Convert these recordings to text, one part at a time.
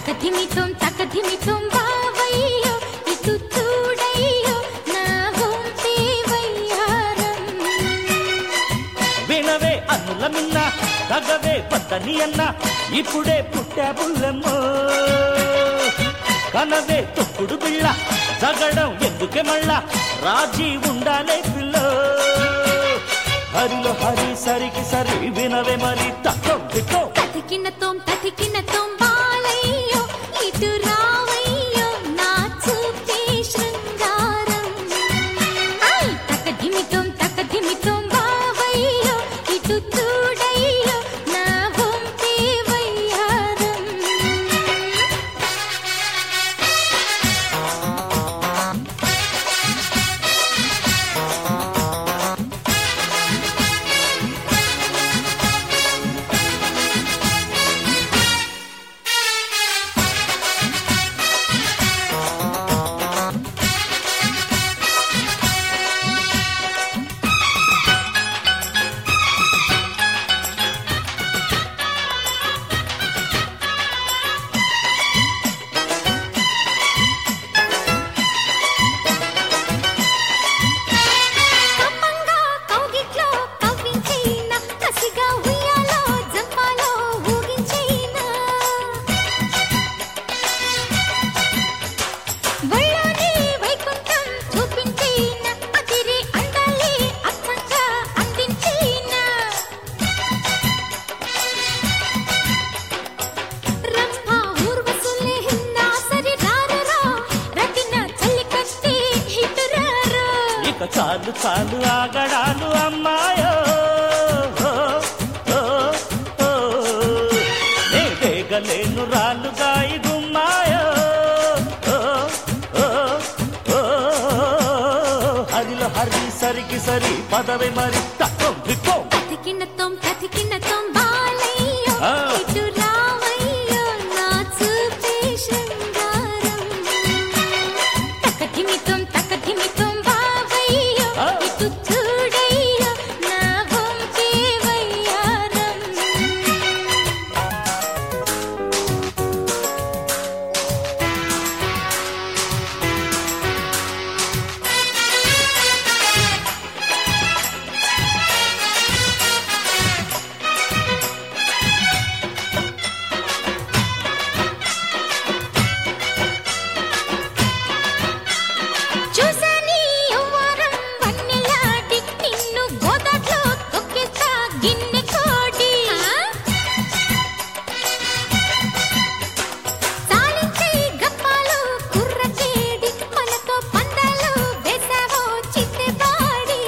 తకధిమితం తకధిమితం బావయ్యో ఇటు చూడయ్యో నా వంతే వయ్యారం వినవే అన్నుల మిన్న తగవే పద్దని అన్న ఇప్పుడే పుట్టా బుల్లెమ్మో కనవే తొక్కుడు బిళ్ళ జగడం ఎందుకే మళ్ళా రాజీ ఉండాలే పిల్ల హరిలో హరి సరికి సరి వినవే మరి తక్కువ దిక్కో తతికినతం తతికినతం బాలయ్యో ఇటు రావయ్యో నా చూపే శృంగారం ఐ తకధిమితం తకధిమితం బావయ్యో ఇటు చూడయ్యో నా వంతే వయ్యారం కమ్మంగా కౌగిట్లో కవ్వించేనా కసిగా ఉయ్యాలో జంపాలో ఊగించేనా వళ్ళోని వైకుంఠం చూపించేనా అదిరే అందాలే అచ్చంగా అందించేనా రంభా ఊర్వశులే నా సరి రారరా రతిన చల్లికట్టి హిటురారా ఇక చాలు చాలు ఆగడాలు అమ్మాయో ఓ, ఓ, ఓ. నే వేగలేను రాలుగా ఇగుమ్మాయో ఓ, ఓ, ఓ. హరిలో హరి సరికి సరి పదవి మరి తక్కువ దిక్కో తతికినతం తతికినతం బాలయ్యో ఆ. ఇటు రావయ్యో నా చూపే శృంగారం తకధిమితం తకధిమితం బావయ్యో ఆ. ఇటు చూడయ్యో నా వంకే వయ్యారం చూసాని యవ్వారం వన్నెలాడి నిన్ను గోదాట్లో తొక్కేస్తా గిన్నె కోడి సాలించే గప్పాలు కుర్రచేడి మనతో పందాలు వేసావో చిత్తెబాడి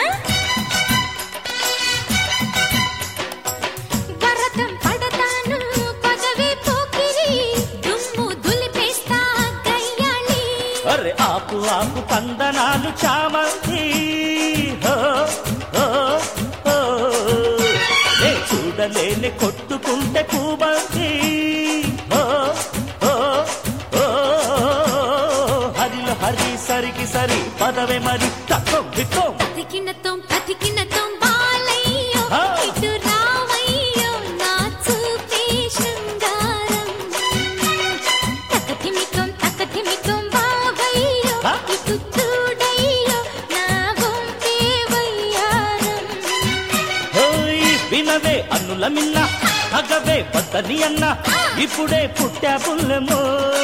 వరదం పడతాను పదవి పోకిరి దుమ్ము దులిపేస్తా గయ్యాళి అరే ఆపు ఆపు పందనాలు చామంతి హో, హో, హో. నే చూడలేని కొట్టుకుంటే కూబంతి హో, హో, హో. హరిలో హరి సరికి సరి పదవే మరి తక్కువ దిక్కో తతికినతం తతికినతం బాలయ్యో ఆ. ఇటు రావయ్యో నా చూపే శృంగారం తకధిమితం తకధిమితం బావయ్యో ఆ. ఇటు చూడయ్యో నా వంకే వయ్యారం హోయ్ వినవే అన్నుల మిన్న తగవే పద్దని అన్న ఇప్పుడే పుట్టా పుల్లెమో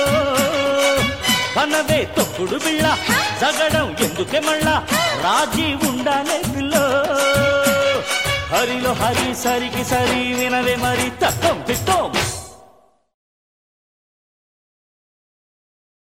పనవే తొక్కుడు బిళ్ళ జగడం ఎందుకే మళ్ళా రాజీ ఉండాలే పిల్ల హరిలో హరి సరికి సరి వినవే మరి తక్కువ తిట్టం